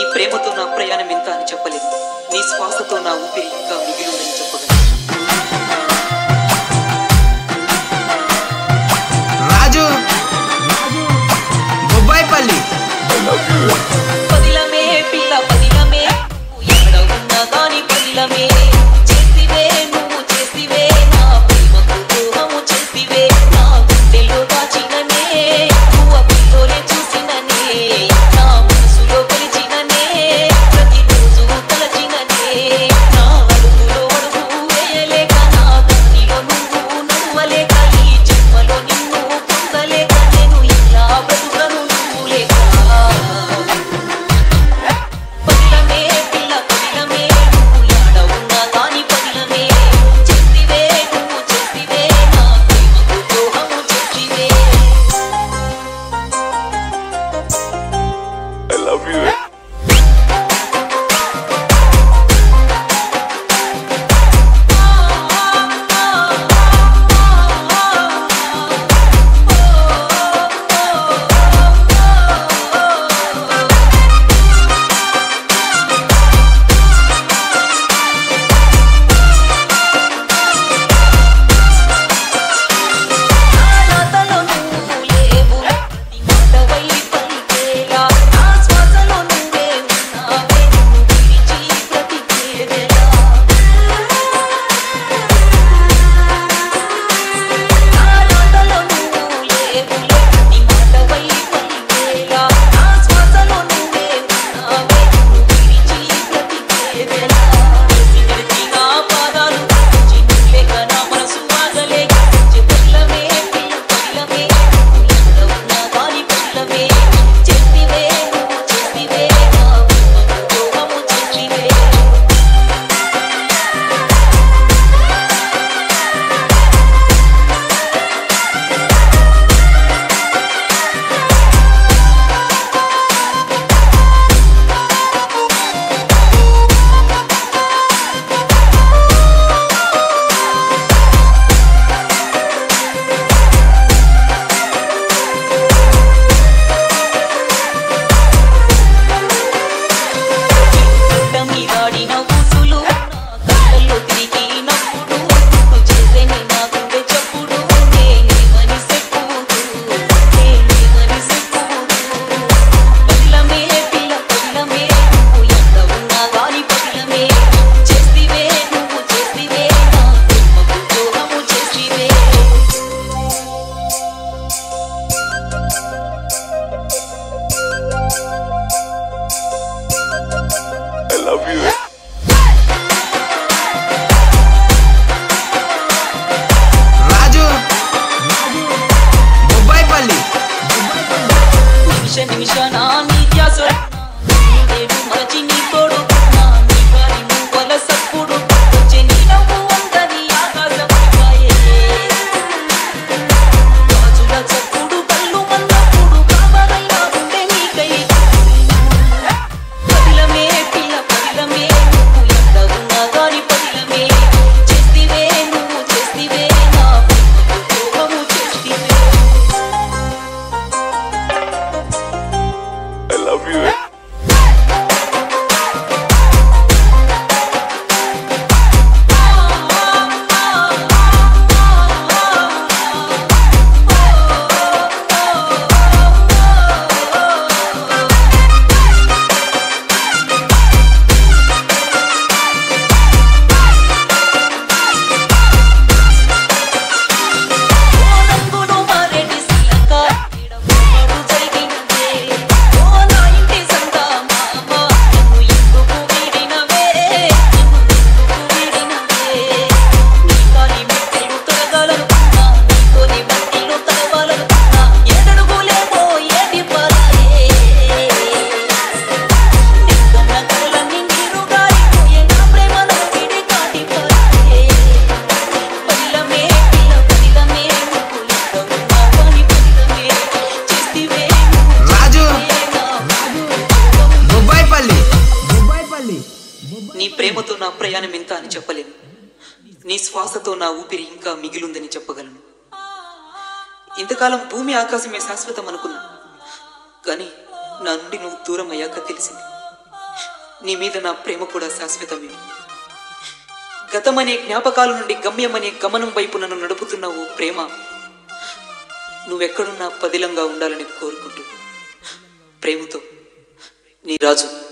ప్రేమతో నా ప్రయాణం ఎంత అని చెప్పలేదు నీ శ్వాసతో నా ఊపిరి ఇంకా మిగిలిందని చెప్పగలను రాజు బొబ్బాయిపల్లి పదిలమే పిల్ల పదిలమే ఎక్కడ ఉన్నా కాని పదిలమే చేసివే నువ్వు చేసివే నా ప్రేమకు ద్రోహము చేసివే నా గుండెలో దాచిననే నువ్వు పిల్లోనే చూసిననే నా మనసులో కొలిచిననే ప్రతిరోజు తలచిననే నా అడుగులో అడుగు వేయలేక నా దారిలో నువ్వు నడవలేక ఈ జన్మలో నిన్ను పొందలేక నేను ఇలా బ్రతుకను నువ్వు లేక పదిలమే పిల్ల పదిలమే నువ్వు యాడ ఉన్నా కాని పదిలమే చేసివే నువ్వు చేసివే నా ప్రేమకు ద్రోహము చేసివే I love you. నాతలో నువ్వు లేవు నీ మాటవై పలికేలా నా శ్వాసలో నువ్వే ఉన్నావే నిన్ను విడిచి బ్రతికేదెలా నా నాతలో నువ్వు లేవు నీ మాటవై పలికేలా నా శ్వాసలో నువ్వే ఉన్నావే నిన్ను విడిచి బ్రతికేదెలా విడిచి నా పాదాలు తుడిచి నువ్వే నా మనసు ఆగలేక చెప్పులమే పిల్ల పల్లమే ఎక్కడ ఉన్నా గాలి పల్లమే చేసివే నువ్వు చేసివే నా ప్రేమకు ద్రోహము చేసివే మీరాడిన ఊసులు నా కళ్ళల్లో తిరిగి నవ్వుడు గుర్తు చేసేని నా గుండె చప్పుడు నేనేమని చెప్పుదు నేనేమని చెప్పుదు పల్లమే పిల్ల పల్లమే నువ్వు ఎంత ఉన్నా గాలి పల్లమే చేసివే నువ్వు చేసివే నా ప్రేమకు ద్రోహము చేసివే I love you. రాజు బొబ్బాయిపల్లి నిమిష నిమిషాన నీ ధ్యాస నేను మరచి నీ తోడు నీ గాలి మువ్వల సప్పుడు వచ్చే నీ నవ్వు వందని ఆకాశపడిపాయే గాజుల చప్పుడు కళ్ళు మన్నప్పుడు కావలైన ఉండే నీకై పదిలమే పిల్ల పదిలమే నువ్వు ఎంత ఉన్నా గాని పదిలమే చేసివే నువ్వు చేసివే నా ప్రేమకు ద్రోహము చేసివే I love you. రంగులు మారేటి సిలక ఎడమడు జరిగినదే ఓ నా ఇంటి సంత మామ నన్ను ఎందుకు వీడినవే నన్ను ఎందుకు వీడినవే నీ కాలి మెట్టెలు తొరగాలనుకున్నా నీతోని బట్టిలు తడవాలనుకున్నా ఎడడుగులేమో ఏటి పరాయే నిన్న కళ్ళని నీరుగారిపోయే నా ప్రేమలో విడి కాటిపోయే పదిలమే పిల్ల పదిలమే నువ్వు ఎంత ఉన్నా కాని పదిలమే చేసివే నువ్వు రాజు నా బొబ్బాయిపల్లి బొబ్బాయిపల్లి నీ ప్రేమతో నా ప్రయాణం ఎంత అని చెప్పలేను నీ శ్వాసతో నా ఊపిరి ఇంకా మిగిలుందని చెప్పగలను ఇంతకాలం భూమి ఆకాశమే శాశ్వతం అనుకున్నా కానీ నా నుండి నువ్వు దూరం అయ్యాక తెలిసింది నీ మీద నా ప్రేమ కూడా శాశ్వతమే గతమనే జ్ఞాపకాల నుండి గమ్యమనే గమనం వైపు నన్ను నడుపుతున్నావు ప్రేమ నువ్వెక్కడున్నా పదిలంగా ఉండాలని కోరుకుంటూ ప్రేమతో నీ రాజు